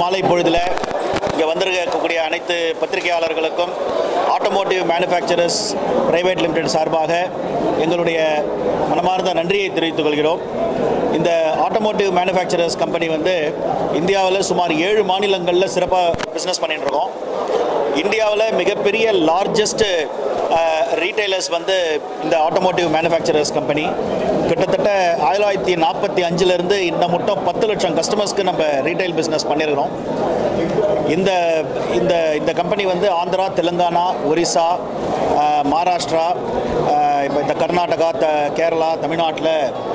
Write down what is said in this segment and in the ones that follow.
மாலை பொழுதில் இங்கே வந்திருக்கக்கூடிய அனைத்து பத்திரிகையாளர்களுக்கும் ஆட்டோமோட்டிவ் மேனுஃபேக்சரர்ஸ் பிரைவேட் லிமிடெட் சார்பாக எங்களுடைய மனமார்ந்த நன்றியை தெரிவித்துக் கொள்கிறோம் இந்த ஆட்டோமோட்டிவ் மேனுஃபேக்சரர்ஸ் கம்பெனி வந்து இந்தியாவில் சுமார் ஏழு மாநிலங்களில் சிறப்பாக பிஸ்னஸ் பண்ணிட்டு இருக்கோம் இந்தியாவில் மிகப்பெரிய லார்ஜஸ்ட் ரீட்டைலர்ஸ் வந்து இந்த ஆட்டோமோட்டிவ் மேனுஃபேக்சரர்ஸ் கம்பெனி கிட்டத்தட்ட ஆயிரத்தி தொள்ளாயிரத்தி நாற்பத்தி அஞ்சுலேருந்து இந்த மட்டும் பத்து லட்சம் கஸ்டமர்ஸ்க்கு நம்ம ரீட்டைல் பிஸ்னஸ் பண்ணியிருக்கிறோம் இந்த இந்த இந்த கம்பெனி வந்து ஆந்திரா தெலுங்கானா ஒரிசா அஹ், மகாராஷ்டிரா அஹ், இப்போ இந்த கர்நாடகா த கேரளா தமிழ்நாட்டில்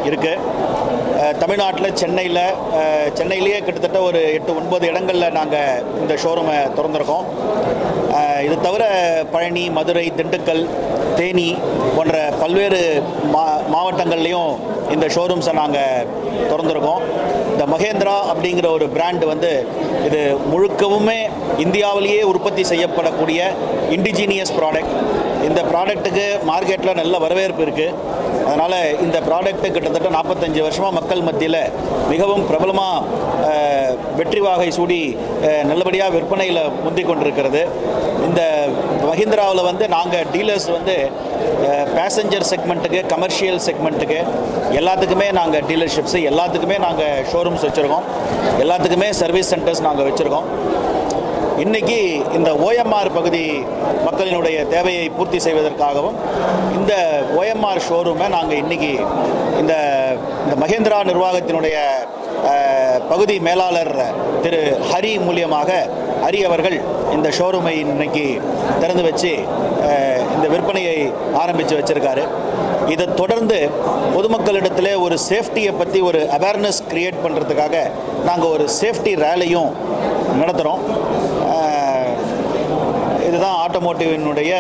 இருக்குது தமிழ்நாட்டில் சென்னையில் அஹ், சென்னையிலேயே கிட்டத்தட்ட ஒரு எட்டு ஒன்பது இடங்களில் நாங்கள் இந்த ஷோரூமை திறந்திருக்கோம் அஹ், இது தவிர பழனி மதுரை திண்டுக்கல் தேனி போன்ற பல்வேறு மா மாவட்டங்கள்லேயும் இந்த ஷோரூம்ஸை நாங்கள் திறந்திருக்கோம் இந்த மகேந்திரா அப்படிங்கிற ஒரு பிராண்ட் வந்து இது முழுக்கவுமே இந்தியாவிலேயே உற்பத்தி செய்யப்படக்கூடிய இண்டிஜீனியஸ் ப்ராடக்ட் இந்த ப்ராடக்ட்டுக்கு மார்க்கெட்டில் நல்ல வரவேற்பு இருக்குது அதனால் இந்த ப்ராடக்ட்டு கிட்டத்தட்ட நாற்பத்தஞ்சு வருஷமாக மக்கள் மத்தியில் மிகவும் பிரபலமாக வெற்றி வாகை சூடி அஹ், நல்லபடியாக விற்பனையில் முந்திக் கொண்டிருக்கிறது இந்த மஹிந்திராவில் வந்து நாங்கள் டீலர்ஸ் வந்து பேசஞ்சர் செக்மெண்ட்டுக்கு கமர்ஷியல் செக்மெண்ட்டுக்கு எல்லாத்துக்குமே நாங்கள் டீலர்ஷிப்ஸு எல்லாத்துக்குமே நாங்கள் ஷோரூம்ஸ் வச்சுருக்கோம் எல்லாத்துக்குமே சர்வீஸ் சென்டர்ஸ் நாங்கள் வச்சுருக்கோம் இன்னைக்கு இந்த ஓஎம்ஆர் பகுதி மக்களினுடைய தேவையை பூர்த்தி செய்வதற்காகவும் இந்த ஓஎம்ஆர் ஷோரூமை நாங்கள் இன்னைக்கு இந்த இந்த மகேந்திரா நிர்வாகத்தினுடைய அஹ், பகுதி மேலாளர் திரு ஹரி மூலியமாக ஹரி அவர்கள் இந்த ஷோரூமை இன்னைக்கு திறந்து வச்சு அஹ், இந்த விற்பனையை ஆரம்பித்து வச்சிருக்காரு இதை தொடர்ந்து பொதுமக்களிடத்தில் ஒரு சேஃப்டியை பற்றி ஒரு அவேர்னஸ் கிரியேட் பண்ணுறதுக்காக நாங்கள் ஒரு சேஃப்டி ரேலியும் நடத்துகிறோம் அஹ், இதுதான் ஆட்டோமோட்டிவினுடைய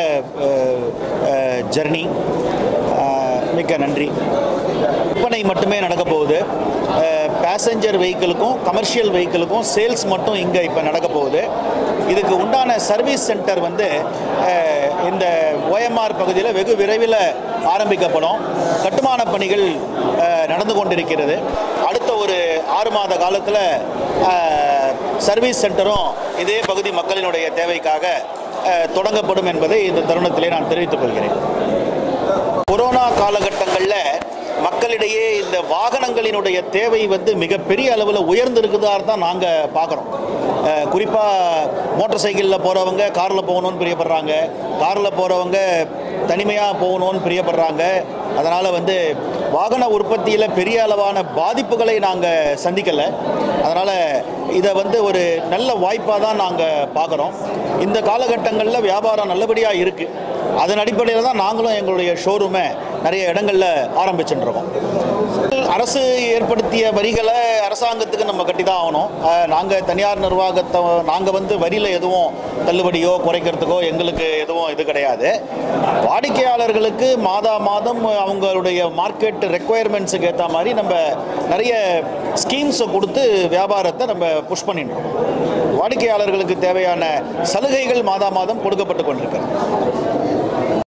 ஜர்னி மிக்க நன்றி விற்பனை மட்டுமே நடக்க போகுது பேசஞ்சர் வெஹிக்கிளுக்கும் கமர்ஷியல் வெஹிக்கிளுக்கும் சேல்ஸ் மட்டும் இங்கே இப்போ நடக்க போகுது இதுக்கு உண்டான சர்வீஸ் சென்டர் வந்து அஹ், இந்த ஓஎம்ஆர் பகுதியில் வெகு விரைவில் ஆரம்பிக்கப்படும் கட்டுமான பணிகள் அஹ், நடந்து கொண்டிருக்கிறது அடுத்த ஒரு ஆறு மாத காலத்தில் சர்வீஸ் சென்டரும் இதே பகுதி மக்களினுடைய தேவைக்காக அஹ், தொடங்கப்படும் என்பதை இந்த தருணத்திலே நான் தெரிவித்துக் கொள்கிறேன் கொரோனா காலகட்டங்களில் மக்களிடையே இந்த வாகனங்களினுடைய தேவை வந்து மிகப்பெரிய அளவில் உயர்ந்திருக்குதா தான் நாங்கள் பார்க்குறோம் குறிப்பாக மோட்டார் சைக்கிளில் போகிறவங்க காரில் போகணும்னு பிரியப்படுறாங்க காரில் போகிறவங்க தனிமையாக போகணும்னு பிரியப்படுறாங்க அதனால் வந்து வாகன உற்பத்தியில் பெரிய அளவான பாதிப்புகளை நாங்கள் சந்திக்கலை அதனால் இதை வந்து ஒரு நல்ல வாய்ப்பாக தான் நாங்கள் பார்க்குறோம் இந்த காலகட்டங்களில் வியாபாரம் நல்லபடியாக இருக்குது அதன் அடிப்படையில் தான் நாங்களும் எங்களுடைய ஷோரூமை நிறைய இடங்களில் ஆரம்பிச்சுட்டுருக்கோம் அரசு ஏற்படுத்திய வரிகளை அரசாங்கத்துக்கு நம்ம கட்டி தான் ஆகணும் நாங்கள் தனியார் நிர்வாகத்தை நாங்கள் வந்து வரியில் எதுவும் தள்ளுபடியோ குறைக்கிறதுக்கோ எங்களுக்கு எதுவும் இது கிடையாது வாடிக்கையாளர்களுக்கு மாதா மாதம் அவங்களுடைய மார்க்கெட் ரெக்குயர்மெண்ட்ஸுக்கு ஏற்ற மாதிரி நம்ம நிறைய ஸ்கீம்ஸை கொடுத்து வியாபாரத்தை நம்ம புஷ் பண்ணிட்டோம் வாடிக்கையாளர்களுக்கு தேவையான சலுகைகள் மாதா மாதம் கொடுக்கப்பட்டு கொண்டிருக்கிறது